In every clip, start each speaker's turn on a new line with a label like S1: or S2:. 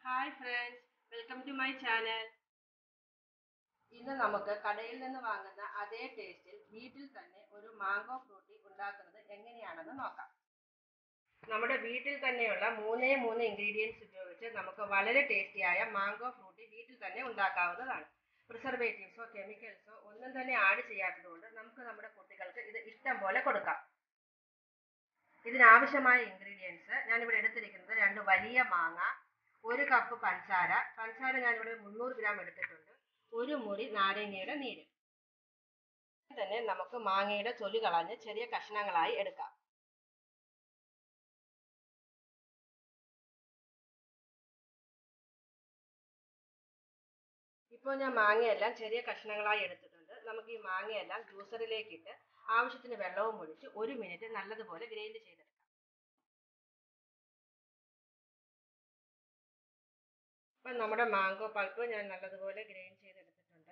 S1: hi friends welcome to my channel ഇന്ന് നമുക്ക് കടയിൽ നിന്ന് വാങ്ങുന്ന അതേ ടേസ്റ്റിൽ വീട്ടിൽ തന്നെ ഒരു മാംഗോ ഫ്രൂട്ടി ഉണ്ടാക്കുന്നത് എങ്ങനെയാണെന്ന് നോക്കാം നമ്മുടെ വീട്ടിൽ തന്നെയുള്ള മൂന്നേ മൂന്ന് ഇൻഗ്രീഡിയൻസ് ഉപയോഗിച്ച് നമുക്ക് വളരെ ടേസ്റ്റിയായ മാംഗോ ഫ്രൂട്ടി വീട്ടിൽ തന്നെ ഉണ്ടാക്കാവുന്നതാണ് പ്രിസർവേറ്റീവ്സോ കെമിക്കൽസോ ഒന്നും തന്നെ ആഡ് ചെയ്യാത്തതുകൊണ്ട് നമുക്ക് നമ്മുടെ കുട്ടികൾക്ക് ഇത് ഇഷ്ടം പോലെ കൊടുക്കാം ഇതിനാവശ്യമായ ഇൻഗ്രീഡിയൻസ് ഞാനിവിടെ എടുത്തിരിക്കുന്നത് രണ്ട് വലിയ മാങ്ങ ഒരു കപ്പ് പഞ്ചസാര പഞ്ചസാര ഞാനിവിടെ മുന്നൂറ് ഗ്രാം എടുത്തിട്ടുണ്ട് ഒരു മുറി നാരങ്ങയുടെ നീര് തന്നെ നമുക്ക് മാങ്ങയുടെ തൊലി കളഞ്ഞ് ചെറിയ കഷ്ണങ്ങളായി എടുക്കാം ഇപ്പോൾ ഞാൻ മാങ്ങയെല്ലാം ചെറിയ കഷ്ണങ്ങളായി എടുത്തിട്ടുണ്ട് നമുക്ക് ഈ മാങ്ങയെല്ലാം ജ്യൂസറിലേക്ക് ഇട്ട് ആവശ്യത്തിന് വെള്ളവും ഒഴിച്ച് ഒരു മിനിറ്റ് നല്ലതുപോലെ ഗ്രൈൻഡ് ചെയ്തെടുക്കാം അപ്പം നമ്മുടെ മാംഗോ പൾപ്പ് ഞാൻ നല്ലതുപോലെ ഗ്രൈൻഡ് ചെയ്തെടുത്തിട്ടുണ്ട്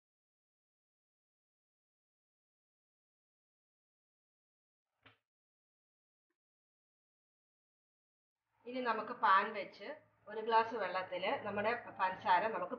S1: ഇനി നമുക്ക് പാൻ വെച്ച് ഒരു ഗ്ലാസ് വെള്ളത്തിൽ നമ്മുടെ പഞ്ചസാര നമുക്ക്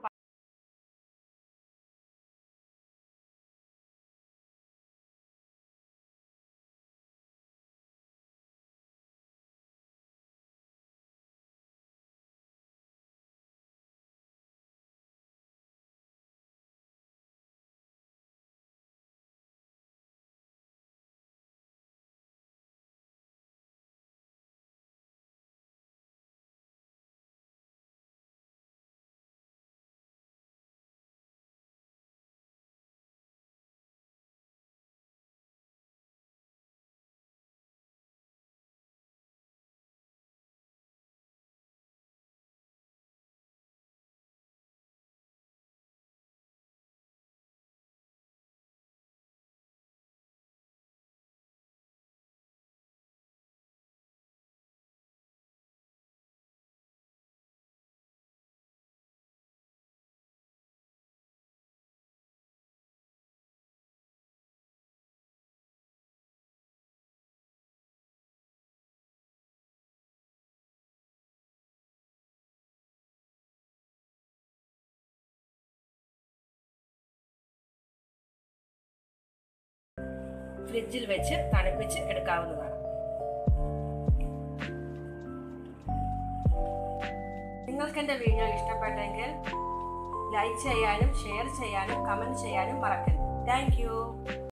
S1: ഫ്രിഡ്ജിൽ വെച്ച് തണുപ്പിച്ച് എടുക്കാവുന്നതാണ് നിങ്ങൾക്ക് എൻ്റെ വീഡിയോ ഇഷ്ടപ്പെട്ടെങ്കിൽ ലൈക്ക് ചെയ്യാനും ഷെയർ ചെയ്യാനും കമൻറ്റ് ചെയ്യാനും മറക്കരുത് താങ്ക്